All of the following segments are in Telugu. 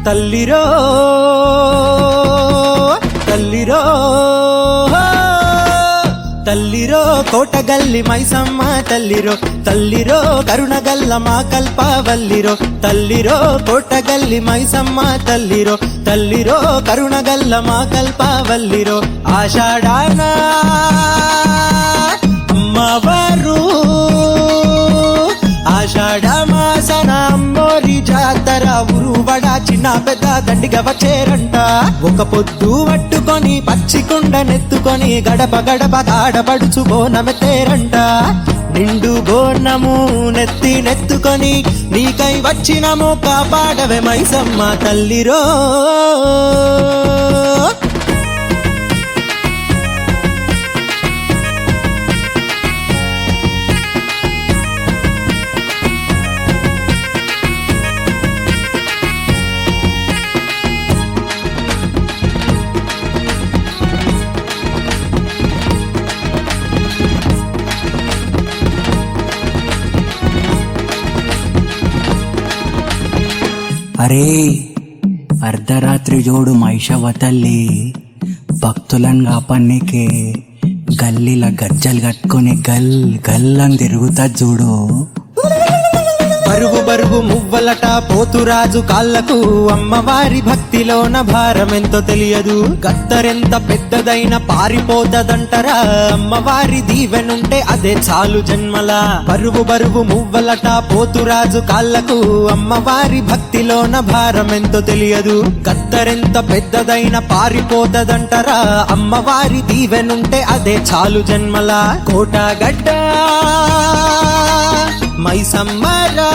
తల్లిరో తల్లిరో తల్లిరో కోటగల్లి మైసమ్మ తల్లిరో తల్లిరో కరుణగల్ల మా కల్పవల్లిరో తల్లిరో కోటగల్లి మైసమ్మ తల్లిరో తల్లిరో కరుణగల్ల మా కల్పవల్లిరో ఆషాఢానా అమ్మవారు ఆషాఢ మాసన అమ్మోరి జాతర ఉరువడ చిన్న పెద్ద దండిగా వచ్చేరంట ఒక పొద్దు పట్టుకొని పచ్చికుండ నెత్తుకొని గడప గడప గాడపడుచు బోనమెత్తేరంట నిండు బోనము నెత్తి నెత్తుకొని నీకై వచ్చినము కాపాడవే మైసమ్మ తల్లిరో అరే అర్ధరాత్రి జోడు మైషవ తల్లి భక్తులను కాపాడికే గల్లీల గజ్జలు కట్టుకొని గల్ గల్ అని తిరుగుతా చూడు బరువు బరువు మువ్వలట పోతురాజు కాళ్ళకు అమ్మవారి భక్తిలోన భారమెంతో తెలియదు గత్తరెంత పెద్దదైన పారిపోతదంటరా అమ్మవారి దీవెనుంటే అదే చాలు జన్మల బరువు బరువు మువ్వలట పోతురాజు కాళ్ళకు అమ్మవారి భక్తిలోన భారమెంతో తెలియదు గత్తరెంత పెద్దదైన పారిపోతదంటరా అమ్మవారి దీవెనుంటే అదే చాలు జన్మల కోటగడ్డ మైసమ్మరా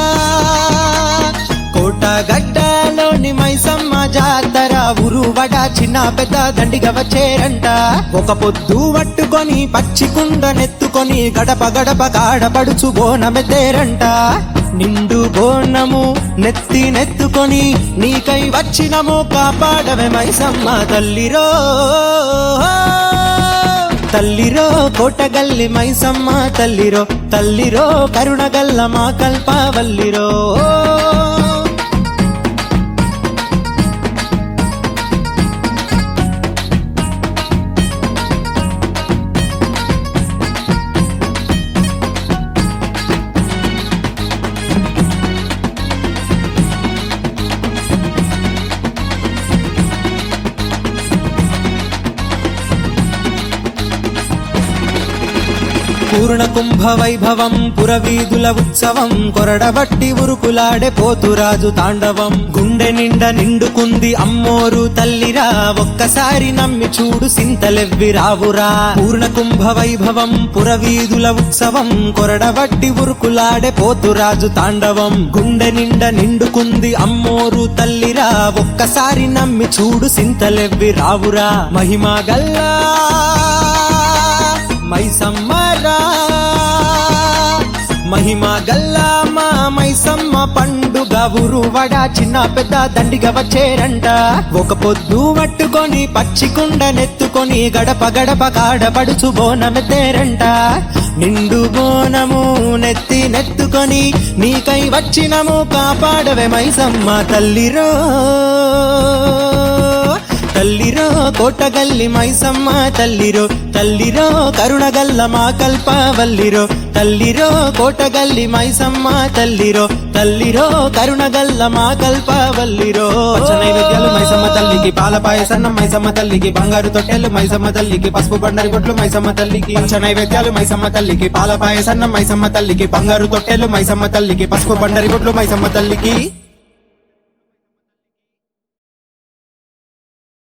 కోటగడ్డలోని మైసమ్మ జాతర ఉరువడ చిన్న పెద్ద దండిగా వచ్చేరంట ఒక పొద్దు పట్టుకొని పచ్చి కుండ నెత్తుకొని గడప గడప గాడపడుచు బోనమెత్తేరంట నిండు బోనము నెత్తి నెత్తుకొని నీకై వచ్చినము కాపాడవే మైసమ్మ తల్లిరో తల్లిరో కోటగల్లి మైసమ్మ తల్లిరో తల్లిరో కరుణగల్ల మా కల్పవల్లిరో పూర్ణ కుంభ వైభవం పురవీధుల ఉత్సవం కొరడబట్టి ఉరుకులాడే పోతురాజు తాండవం గుండె నిండా నిండుకుంది అమ్మోరు తల్లిరా ఒక్కసారి నమ్మి చూడు సింతలెవ్వి రావురా పూర్ణ కుంభ వైభవం పురవీధుల ఉత్సవం కొరడబట్టి ఉరుకులాడే పోతురాజు తాండవం గుండె నిండా నిండుకుంది అమ్మోరు తల్లిరా ఒక్కసారి నమ్మి చూడు సింతలెవ్వి రావురా మహిమా గల్లా మైసమ్మరా మహిమ గల్లా మా మైసమ్మ పండుగ ఉరువడ చిన్న పెద్ద దండిగా వచ్చేరంట ఒక పొద్దు పట్టుకొని పచ్చికుండ నెత్తుకొని గడప గడప కాడపడుచు బోనమెత్తేరంట నిండు బోనము నెత్తి నెత్తుకొని నీకై వచ్చినము కాపాడవే మైసమ్మ తల్లిరో తల్లిరో కోటగల్లి మైసమ్మ తల్లిరో తల్లిరో కరుణగల్ల మా కల్పవల్లిరో తల్లిరో కోటగల్లి మైసమ్మ తల్లిరో తల్లిరో కరుణగల్ల మా కల్పవల్లిరో పచ్చ నైవేద్యాలు మైసమ్మ తల్లికి పాల పాయసన్నం మైసమ్మ తల్లికి బంగారు తొట్టెలు మైసమ్మ తల్లికి పసుపు బండరి గుట్లు మైసమ్మ తల్లికి పచ్చ నైవేద్యాలు మైసమ్మ తల్లికి పాల పాయసన్నం మైసమ్మ తల్లికి బంగారు తొట్టెలు మైసమ్మ తల్లికి పసుపు బండరి గుట్లు మైసమ్మ తల్లికి